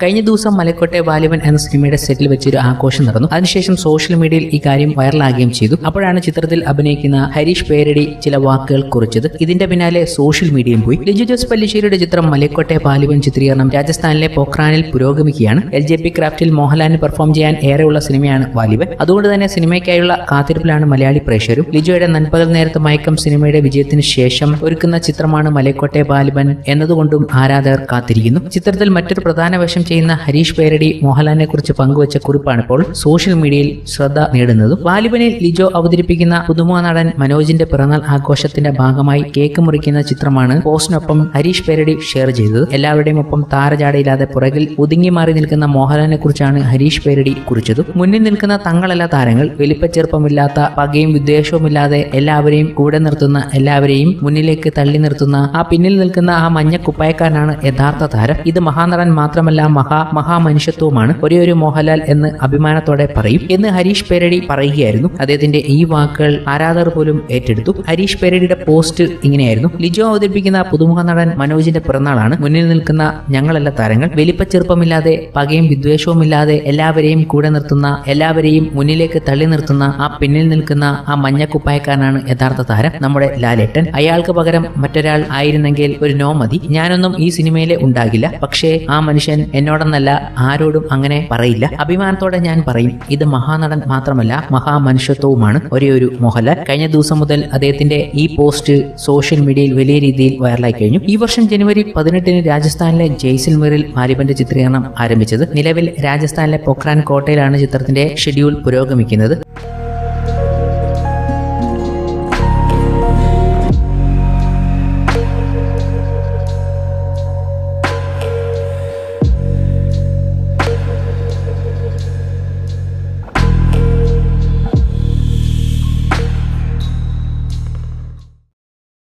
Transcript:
കഴിഞ്ഞ ദിവസം മലക്കോട്ടെ വാലിബൻ എന്ന സിനിമയുടെ സെറ്റിൽ വെച്ചൊരു ആഘോഷം നടന്നു അതിനുശേഷം സോഷ്യൽ മീഡിയയിൽ ഈ കാര്യം വൈറലാകുകയും ചെയ്തു അപ്പോഴാണ് ചിത്രത്തിൽ അഭിനയിക്കുന്ന ഹരീഷ് പേരടി ചില വാക്കുകൾ കുറിച്ചത് ഇതിന്റെ പിന്നാലെ സോഷ്യൽ മീഡിയയും പോയി ലിജു ജോസ് പല്ലിശ്ശേരിയുടെ ചിത്രം മലക്കോട്ടെ വാലിബൻ ചിത്രീകരണം രാജസ്ഥാനിലെ പോഖ്രാനിൽ പുരോഗമിക്കുകയാണ് എൽ ജെ പി ക്രാഫ്റ്റിൽ മോഹൻലാലിന് പെർഫോം ചെയ്യാൻ ഏറെയുള്ള സിനിമയാണ് വാലിബൻ അതുകൊണ്ട് തന്നെ സിനിമയ്ക്കായുള്ള കാത്തിരിപ്പിലാണ് മലയാളി പ്രേക്ഷകരും ലിജോയുടെ നൻപകൽ നേരത്തെ മയക്കം സിനിമയുടെ വിജയത്തിന് ശേഷം ഒരുക്കുന്ന ചിത്രമാണ് മലക്കോട്ടെ ബാലിബൻ എന്നതുകൊണ്ടും ആരാധകർ കാത്തിരിക്കുന്നു ചിത്രത്തിൽ മറ്റൊരു പ്രധാന വേഷം ചെയ്യുന്ന ഹരീഷ് പേരടി മോഹൻലാലിനെ കുറിച്ച് പങ്കുവച്ച കുറിപ്പാണ് ഇപ്പോൾ സോഷ്യൽ മീഡിയയിൽ ശ്രദ്ധ നേടുന്നതും ബാലിബനിൽ ലിജോ അവതരിപ്പിക്കുന്ന പുതുമുഖ നടൻ മനോജിന്റെ പിറന്നാൾ ആഘോഷത്തിന്റെ ഭാഗമായി കേക്ക് മുറിക്കുന്ന ചിത്രമാണ് പോസ്റ്റിനൊപ്പം ഹരീഷ് പേരടി ഷെയർ ചെയ്തത് എല്ലാവരുടെയും ഒപ്പം താരജാടയില്ലാതെ പുറകിൽ ഒതുങ്ങി മാറി നിൽക്കുന്ന മോഹൻലാലിനെ കുറിച്ചാണ് ഹരീഷ് പേരടി കുറിച്ചതും മുന്നിൽ നിൽക്കുന്ന തങ്ങളല്ല താരങ്ങൾ വലിപ്പച്ചെറുപ്പമില്ലാത്ത പകയും വിദ്വേഷവുമില്ലാതെ എല്ലാവരെയും കൂടെ നിർത്തുന്ന എല്ലാവരെയും മുന്നിലേക്ക് തള്ളി നിർത്തുന്ന ആ പിന്നിൽ നിൽക്കുന്ന ആ മഞ്ഞ കുപ്പായക്കാരനാണ് യഥാർത്ഥ താരം ഇത് മഹാനടൻ മാത്രമല്ല മഹാ മഹാമനുഷ്യത്വവുമാണ് ഒരേ ഒരു മോഹൻലാൽ എന്ന് അഭിമാനത്തോടെ പറയും എന്ന് ഹരീഷ് പേരടി പറയുകയായിരുന്നു അദ്ദേഹത്തിന്റെ ഈ വാക്കുകൾ ആരാധകർ പോലും ഏറ്റെടുത്തു ഹരീഷ് പേരടിയുടെ പോസ്റ്റ് ഇങ്ങനെയായിരുന്നു ലിജോ അവതരിപ്പിക്കുന്ന പുതുമുഖ നടൻ മനോജിന്റെ പിറന്നാളാണ് മുന്നിൽ നിൽക്കുന്ന ഞങ്ങളല്ല താരങ്ങൾ വലിപ്പച്ചെറുപ്പമില്ലാതെ പകയും വിദ്വേഷവുമില്ലാതെ എല്ലാവരെയും കൂടെ നിർത്തുന്ന എല്ലാവരെയും മുന്നിലേക്ക് തള്ളി നിർത്തുന്ന ആ പിന്നിൽ നിൽക്കുന്ന ആ മഞ്ഞക്കുപ്പായക്കാരനാണ് യഥാർത്ഥ താരം നമ്മുടെ ലാലേട്ടൻ അയാൾക്ക് പകരം മറ്റൊരാൾ ആയിരുന്നെങ്കിൽ ഒരു നോ മതി ഞാനൊന്നും ഈ സിനിമയിലെ ഉണ്ടാകില്ല പക്ഷേ ആ മനുഷ്യൻ എന്നോടെന്നല്ല ആരോടും അങ്ങനെ പറയില്ല അഭിമാനത്തോടെ ഞാൻ പറയും ഇത് മഹാനടൻ മാത്രമല്ല മഹാമനുഷ്യത്വവുമാണ് ഒരേ ഒരു മോഹൻലാൽ കഴിഞ്ഞ ദിവസം മുതൽ അദ്ദേഹത്തിന്റെ ഈ പോസ്റ്റ് സോഷ്യൽ മീഡിയയിൽ വലിയ രീതിയിൽ വൈറലായി കഴിഞ്ഞു ഈ വർഷം ജനുവരി പതിനെട്ടിന് രാജസ്ഥാനിലെ ജയ്സൽമീറിൽ മാലിബന്റെ ചിത്രീകരണം ആരംഭിച്ചത് നിലവിൽ രാജസ്ഥാനിലെ പൊഖ്രാൻ കോട്ടയിലാണ് ചിത്രത്തിന്റെ ഷെഡ്യൂൾ പുരോഗമിക്കുന്നത്